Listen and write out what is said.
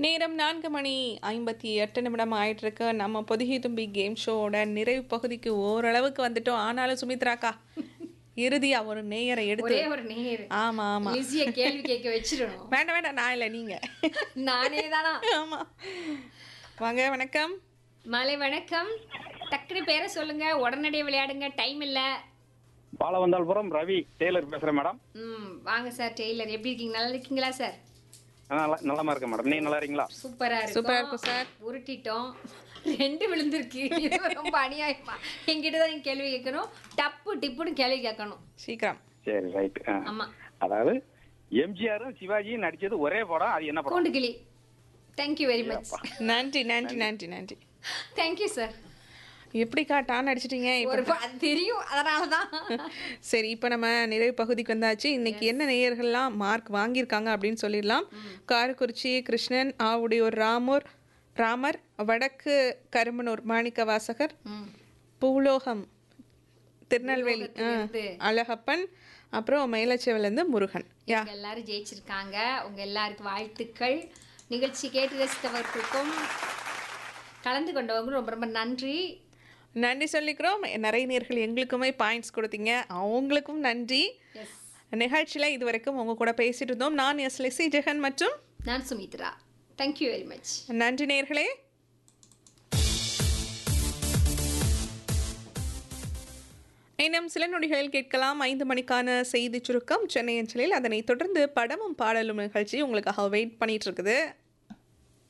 நேரம் நான்கு மணி ஐம்பத்தி எட்டு நிமிடம் ஆயிட்டு இருக்கு நம்ம பொதிகை தும்பி கேம் ஷோவோட நிறைவு பகுதிக்கு ஓரளவுக்கு வந்துட்டோம் ஆனாலும் சுமித்ராக்கா இறுதியா ஒரு நேயரை எடுத்து ஒரே ஒரு நேர் ஆமா ஆமா ஈஸியா கேள்வி கேட்க வச்சிடணும் வேண்டாம் வேண்டாம் நான் இல்லை நீங்க நானே தானா ஆமா வாங்க வணக்கம் மாலை வணக்கம் டக்குனு பேரை சொல்லுங்க உடனடியே விளையாடுங்க டைம் இல்ல பாலவந்தாள்புரம் ரவி டெய்லர் பேசுறேன் மேடம் ம் வாங்க சார் டெய்லர் எப்படி இருக்கீங்க நல்லா இருக்கீங்களா சார் நல்லா நலமா இருக்கேன் மேடம் நீங்க நல்லா இருக்கீங்களா சூப்பரா இருக்கும் சூப்பரா இருக்கும் சார். உருட்டிட்டோம் ரெண்டு விழுந்திருக்கு இது ரொம்ப அநியாயமா என்கிட்ட தான் நீங்க கேள்வி கேட்கணும் டப்பு டிப்புன்னு கேள்வி கேட்கணும் சீக்கிரம் சரி ரைட் ஆமா அதாவது எம்ஜிஆரும் சிவாஜியும் நடிச்சது ஒரே படம் அது என்ன படம் கூண்டு கிளி தேங்க்யூ வெரி மச் நன்றி நன்றி நன்றி நன்றி தேங்க்யூ சார் எப்படிக்கா டான் அடிச்சிட்டீங்க இப்ப ஒரு ப- அது தெரியும் அதனால தான் சரி இப்போ நம்ம நிறைவு பகுதிக்கு வந்தாச்சு இன்னைக்கு என்ன நேயர்கள்லாம் மார்க் வாங்கியிருக்காங்க அப்படின்னு சொல்லிடலாம் காரக்குறிச்சி கிருஷ்ணன் ஆவுடையூர் ராமூர் ராமர் வடக்கு கருமனூர் மாணிக்க வாசகர் ம் பூலோகம் திருநெல்வேலி ஆ, பூலோகத்திலிருந்து. அழகப்பன் அப்புறம் மயிலச்சேவிலேருந்து முருகன் யா உங்க எல்லாரும் ஜெயிச்சிருக்காங்க உங்க எல்லாருக்கும் வாழ்த்துக்கள் நிகழ்ச்சி கேட்டு ரசித்தவர்களுக்கும் கலந்து கொண்டவங்க ரொம்ப ரொம்ப நன்றி நன்றி சொல்லிக்கிறோம் நிறைய நேர்கள் எங்களுக்குமே பாயிண்ட்ஸ் கொடுத்தீங்க அவங்களுக்கும் நன்றி எஸ் நிகழ்ச்சியில் இதுவரைக்கும் உங்க கூட பேசிட்டு இருந்தோம் நான் எஸ் லெசி ஜெகன் மற்றும் நான் சுமித்ரா தேங்க்யூ வெரி மச் நன்றி நேர்களே இன்னும் சில நொடிகளில் கேட்கலாம் ஐந்து மணிக்கான செய்தி சுருக்கம் சென்னை அஞ்சலில் அதனைத் தொடர்ந்து படமும் பாடலும் நிகழ்ச்சி உங்களுக்காக வெயிட் பண்ணிட்டு இருக்குது